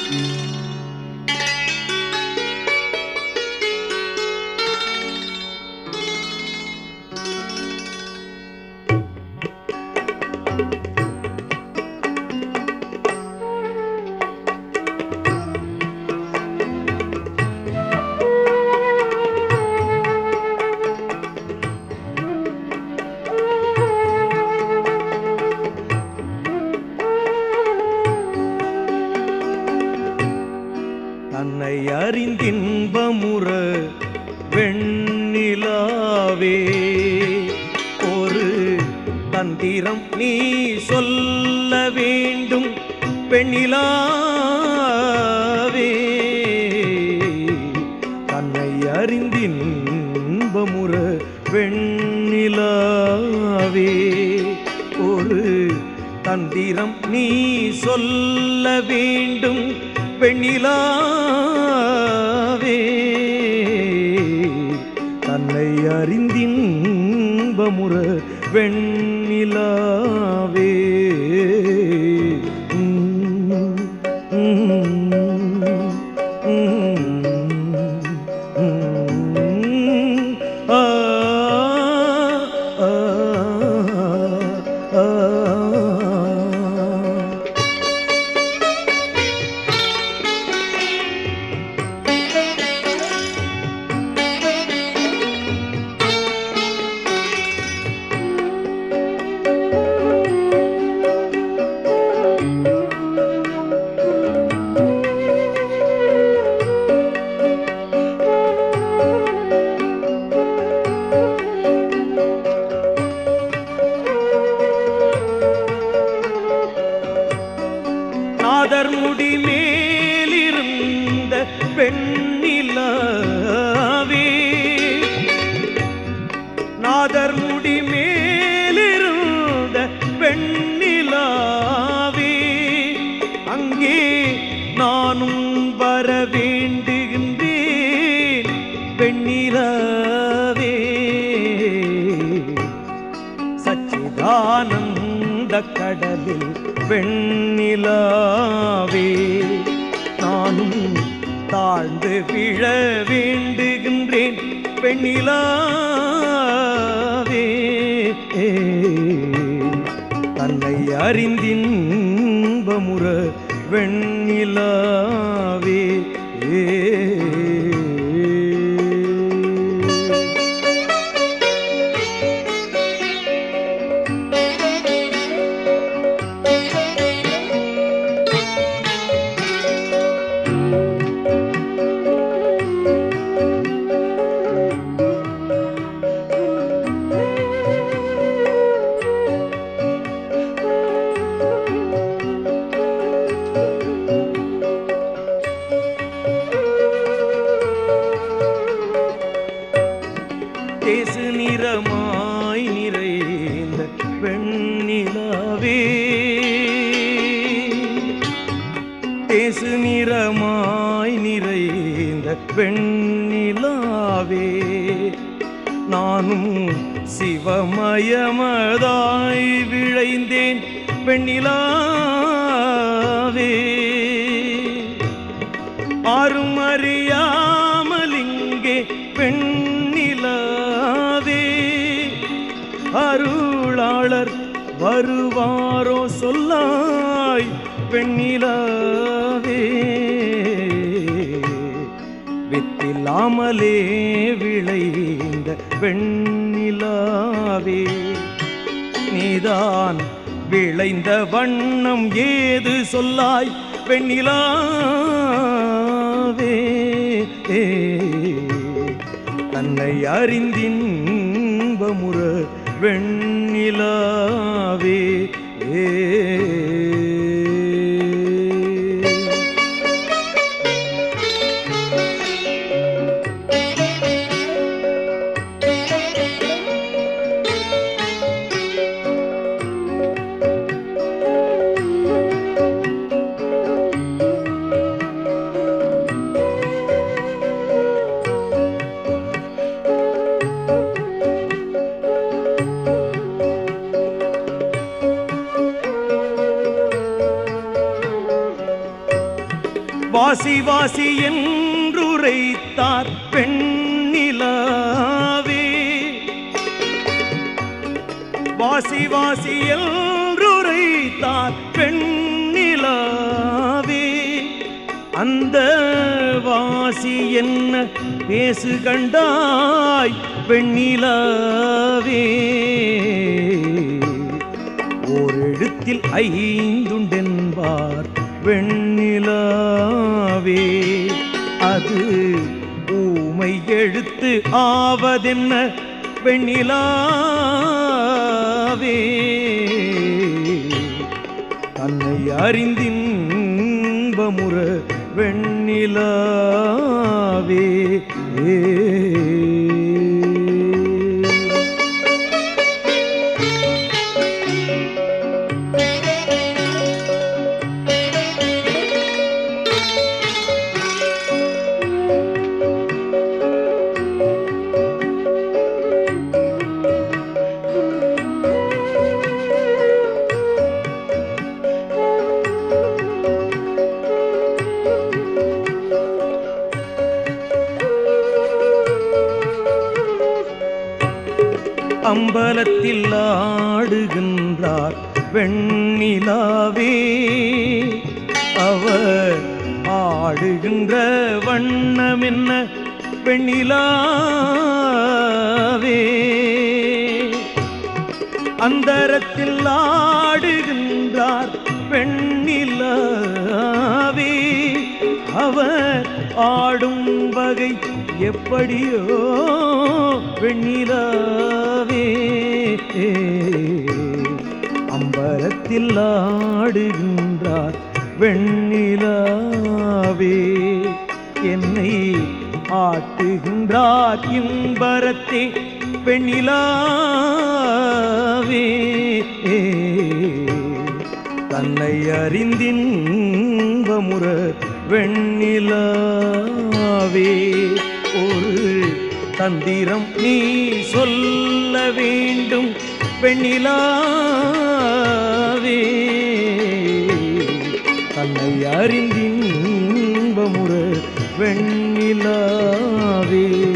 தன்னை அறிந்தின்பமுற வெண்ணிலாவே ஒரு தந்திரம் நீ சொல்ல வேண்டும் பெண்ணிலாவே தன்னை அறிந்தின்பமுற வெண்ணிலாவே ஒரு தந்திரம் நீ சொல்ல வேண்டும் பெண்ணிலாவே தன்னை அறிந்தின்பமுற வெண்ணிலாவே உம், உம், உம், உம். ஆ, ஆ, ஆ, ஆ. நாதர் முடி மேலிருந்த பெண்ணிலாவே நாதர் முடி மேலிருந்த பெண்ணிலாவே அங்கே நானும் வர வேண்டுகின்றேன் பெண்ணிலாவே சச்சிதானந்த கடலில் வெண்ணிலாவே நானும் தாழ்ந்து விழ வேண்டுகின்றேன் பெண்ணிலாவே தன்னை அறிந்தின்பமுற வெண்ணிலாவே ஏ தேசு நிறமாய் நிறைந்த வெண்ணிலாவே தேசு நிறமாய் நிறைந்த வெண்ணிலாவே நானும் சிவமயமதாய் விழைந்தேன் பெண்ணிலாவே ஆரும் அறியாமல் இங்கே பெண்ணிலாவே அருளாளர் வருவாரோ சொல்லாய் பெண்ணிலாவே வித்தில்லாமலே விளைந்த பெண்ணிலாவே நீதான் விளைந்த வண்ணம் ஏது சொல்லாய் பெண்ணிலாவே தன்னை அறிந்தின்பமுற வெண்ணிலாவே ஏ வாசி வாசி என்றுரைத்தார் பெண்ணிலாவே வாசி வாசி என்றுரைத்தார் பெண்ணிலாவே அந்த வாசி என்ன பேசு கண்டாய் பெண்ணிலாவே ஓரெழுத்தில் ஐந்துண்டென்பார் வெண்ணிலாவே அது ஊமை எழுத்து ஆவதென்ன வெண்ணிலாவே தன்னை அறிந்தின்பமுற வெண்ணிலாவே ஏ அம்பலத்தில் ஆடுகின்றார் வெண்ணிலாவே அவர் ஆடுகின்ற வண்ணம் என்ன வெண்ணிலாவே அந்தரத்தில் ஆடுகின்றார் பெண்ணிலாவே அவர் ஆடும் வகை எப்படியோ வெண்ணிலாவே அம்பரத்தில் ஆடுகின்றார் வெண்ணிலாவே என்னை ஆட்டுகின்றார் இம்பரத்தே பெண்ணிலாவே தன்னை அறிந்தின்பமுற வெண்ணிலாவே ஒரு தந்திரம் நீ சொல்ல வேண்டும் வெண்ணிலாவே தன்னை அறிந்தின்பமுற வெண்ணிலாவே